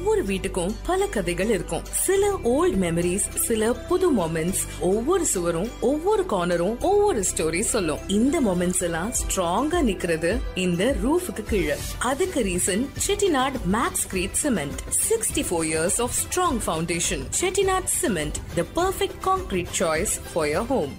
ஒவ்வொரு வீட்டுக்கும் பல கதைகள் இருக்கும் சில ஓல்ட் மெமரிஸ் சில புது மொமெண்ட்ஸ் ஒவ்வொரு சுவரும் ஒவ்வொரு கார்னரும் ஒவ்வொரு ஸ்டோரி சொல்லும் இந்த மொமெண்ட்ஸ் எல்லாம் ஸ்ட்ராங்கா நிக்கிறது இந்த ரூஃபுக்கு கீழே அதுக்கு reason Chettinad Maxcrete cement sixty four years of strong foundation Chettinad cement the perfect concrete choice for your home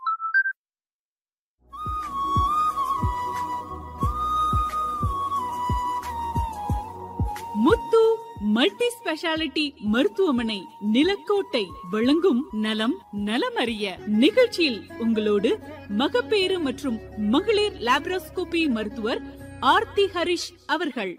Muthu multi speciality மருத்துவமனை நிலக்கோட்டை வழங்கும் நலம் நலமறிய நிகழ்ச்சியில் உங்களோடு மகப்பேறு மற்றும் மகளிர் லாப்ரோஸ்கோபி மருத்துவர் ஆர்த்தி ஹரிஷ் அவர்கள்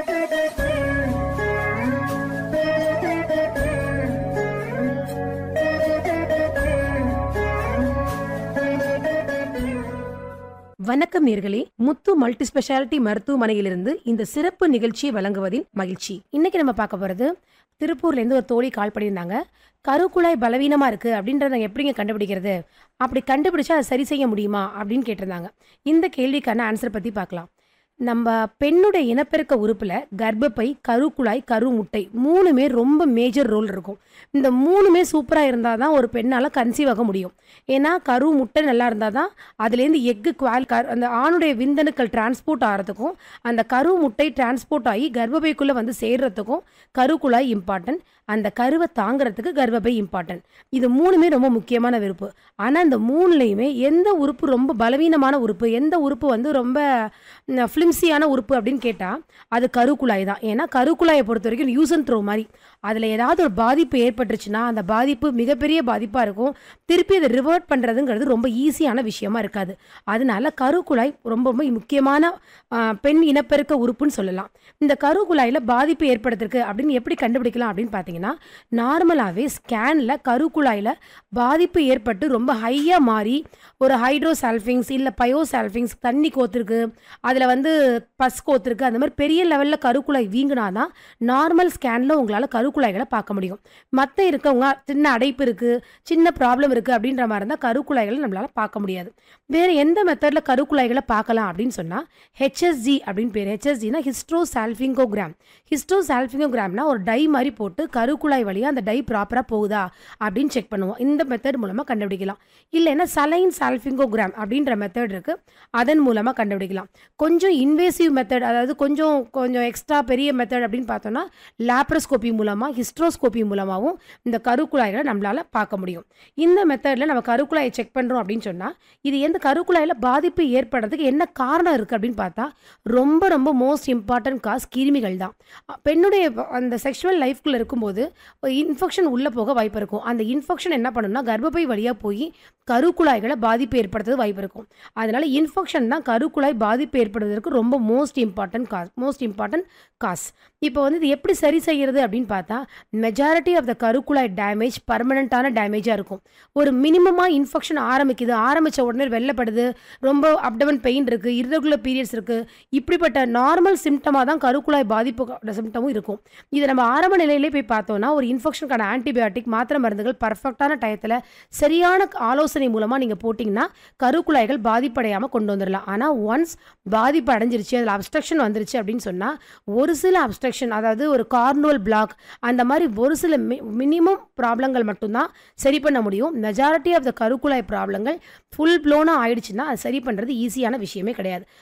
வணக்கம் நேர்களே முத்து மல்டி ஸ்பெஷாலிட்டி மருத்துவமனையிலிருந்து இந்த சிறப்பு நிகழ்ச்சியை வழங்குவதில் மகிழ்ச்சி இன்னைக்கு நம்ம பார்க்க போறது திருப்பூர்ல இருந்து ஒரு தோழி கால் பண்ணியிருந்தாங்க கருக்குழாய் பலவீனமா இருக்கு அப்படின்றத எப்படிங்க கண்டுபிடிக்கிறது அப்படி கண்டுபிடிச்சா அதை சரி செய்ய முடியுமா அப்படின்னு கேட்டிருந்தாங்க இந்த கேள்விக்கான ஆன்சர் பத்தி பார்க்கலாம் நம்ம பெண்ணுடைய இனப்பெருக்க உறுப்பில் கர்ப்பப்பை கருக்குழாய் கருமுட்டை மூணுமே ரொம்ப மேஜர் ரோல் இருக்கும் இந்த மூணுமே சூப்பராக இருந்தால் தான் ஒரு பெண்ணால் கன்சீவ் ஆக முடியும் ஏன்னா கரு முட்டை நல்லா இருந்தால் தான் அதுலேருந்து எக்கு குவால் கர் அந்த ஆணுடைய விந்தணுக்கள் டிரான்ஸ்போர்ட் ஆகிறதுக்கும் அந்த கரு முட்டை டிரான்ஸ்போர்ட் ஆகி கர்ப்பப்பைக்குள்ளே வந்து சேர்றதுக்கும் கருக்குழாய் இம்பார்ட்டன்ட் அந்த கருவை தாங்கிறதுக்கு கர்ப்பப்பை இம்பார்ட்டன்ட் இது மூணுமே ரொம்ப முக்கியமான விருப்பு ஆனால் இந்த மூணுலேயுமே எந்த உறுப்பு ரொம்ப பலவீனமான உறுப்பு எந்த உறுப்பு வந்து ரொம்ப ஃப்ளிம்சியான உறுப்பு அப்படின்னு கேட்டால் அது கருக்குழாய் தான் ஏன்னா கருக்குழாயை பொறுத்த வரைக்கும் யூஸ் அண்ட் த்ரோ மாதிரி அதில் ஏதாவது ஒரு பாதிப்பு ஏற்பட்டுருச்சுன்னா அந்த பாதிப்பு மிகப்பெரிய பாதிப்பாக இருக்கும் திருப்பி அதை ரிவர்ட் பண்ணுறதுங்கிறது ரொம்ப ஈஸியான விஷயமா இருக்காது அதனால கருக்குழாய் ரொம்ப ரொம்ப முக்கியமான ஆ, பெண் இனப்பெருக்க உறுப்புன்னு சொல்லலாம் இந்த கருக்குழாயில் பாதிப்பு ஏற்படுத்திருக்கு அப்படின்னு எப்படி கண்டுபிடிக்கலாம் அப்படின்னு பார்த்தீங்கன்னா நார்மலாகவே ஸ்கேனில் கருக்குழாயில் பாதிப்பு ஏற்பட்டு ரொம்ப ஹையாக மாறி ஒரு ஹைட்ரோசால்ஃபிங்ஸ் இல்லை பயோசால்ஃபிங்ஸ் தண்ணி கோத்துருக்கு அதில் வந்து பஸ் கோத்துருக்கு அந்த மாதிரி பெரிய லெவலில் கருக்குழாய் வீங்கினா தான் நார்மல் ஸ்கேனில் உங்களால் கருக்குழாய்களை பார்க்க முடியும் மற்ற இருக்கவங்க சின்ன அடைப்பு இருக்குது சின்ன ப்ராப்ளம் இருக்குது அப்படின்ற மாதிரி இருந்தால் கருக்குழாய்களை நம்மளால் பார்க்க முடியாது வேறு எந்த மெத்தடில் கருக்குழாய்களை பார்க்கலாம் அப்படின்னு சொன்னால் ஹெச்எஸ்ஜி அப்படின்னு பேர் ஹெச்எஸ்ஜினா ஹிஸ்ட்ரோ சால்ஃபிங்கோகிராம் ஹிஸ்ட்ரோ சால்ஃபிங்கோகிராம்னா ஒரு டை மாதிரி போட்டு கருக்குழாய் வழியாக அந்த டை ப்ராப்பராக போகுதா அப்படின்னு செக் பண்ணுவோம் இந்த மெத்தட் மூலமாக கண்டுபிடிக்கலாம் இல்லைன்னா சலைன் சால்ஃபிங்கோகிராம் அப்படின்ற மெத்தட் இருக்குது அதன் மூலமாக கண்டுபிடிக்கலாம் கொஞ்சம் இன்வேசிவ் மெத்தட் அதாவது கொஞ்சம் கொஞ்சம் எக்ஸ்ட்ரா பெரிய மெத்தட் அப்படின்னு பார்த்தோன்னா லேப்ரோஸ்கோபி மூலமாக ஹிஸ்ட்ரோஸ்கோபி மூலமாகவும் இந்த கருக்குழாய்களை நம்மளால் பார்க்க முடியும் இந்த மெத்தடில் நம்ம கருக்குழாயை செக் பண்ணுறோம் அப்படின்னு சொன்னால் இது எந்த கருக்குழாயில் பாதிப்பு ஏற்படுறதுக்கு என்ன காரணம் இருக்குது அப்படின்னு பார்த்தா ரொம்ப ரொம்ப மோஸ்ட் இம்பார்ட்டன்ட் காஸ் கிருமிகள் தான் அ, பெண்ணுடைய வ- அந்த செக்ஷுவல் லைஃப்குள்ளே இருக்கும்போது இன்ஃபெக்ஷன் உள்ளே போக வாய்ப்பு இருக்கும் அந்த இன்ஃபெக்ஷன் என்ன பண்ணும்னா கர்ப்பப்பை வழியாக போய் கருக்குழாய்களை பாதிப்பு ஏற்படுத்துறது வாய்ப்பு இருக்கும் அதனால இன்ஃபெக்ஷன் தான் கருக்குழாய் பாதிப்பு ஏற்படுவதற்கு ரொம்ப most important cause most important cause இப்போ வந்து இது எப்படி சரி செய்யறது அப்படின்னு பார்த்தா மெஜாரிட்டி ஆஃப் த கருக்குழாய் டேமேஜ் பர்மனண்ட்டான டேமேஜாக இருக்கும் ஒரு மினிமமாக இன்ஃபெக்ஷன் ஆரம்பிக்குது ஆரம்பித்த உடனே வெள்ளப்படுது ரொம்ப அப்டமன் பெயின் இருக்குது irregular பீரியட்ஸ் இருக்குது இப்படிப்பட்ட நார்மல் சிம்டமாக தான் கருக்குழாய் பாதிப்பு சிம்டமும் இருக்கும் இதை நம்ம ஆரம்ப நிலையிலே போய் பார்த்தோம்னா ஒரு இன்ஃபெக்ஷனுக்கான ஆன்டிபயோட்டிக் மாத்திரை மருந்துகள் பர்ஃபெக்டான டயத்தில் சரியான ஆலோசனை மூலமாக நீங்கள் போட்டிங்கன்னா கருக்குழாய்கள் பாதிப்படையாமல் கொண்டு வந்துடலாம் ஆனால் ஒன்ஸ் பாதிப்பு அடைஞ்சிருச்சு அதில் அப்ஸ்ட்ரக்ஷன் வந்துருச்சு அப்படின்னு சொன்னால் ஒரு சில அப்ஸ்ட்ரக்ஷன் அதாவது ஒரு கார்னுவல் பிளாக் அந்த மாதிரி ஒரு சில மினிமம் ப்ராப்ளங்கள் மட்டும்தான் சரி பண்ண முடியும் மெஜாரிட்டி ஆஃப் த கருக்குழாய் ப்ராப்ளங்கள் ஃபுல் ப்ளோனாக ஆயிடுச்சுன்னா அது சரி பண்ணுறது ஈஸியான விஷயமே கிடையாது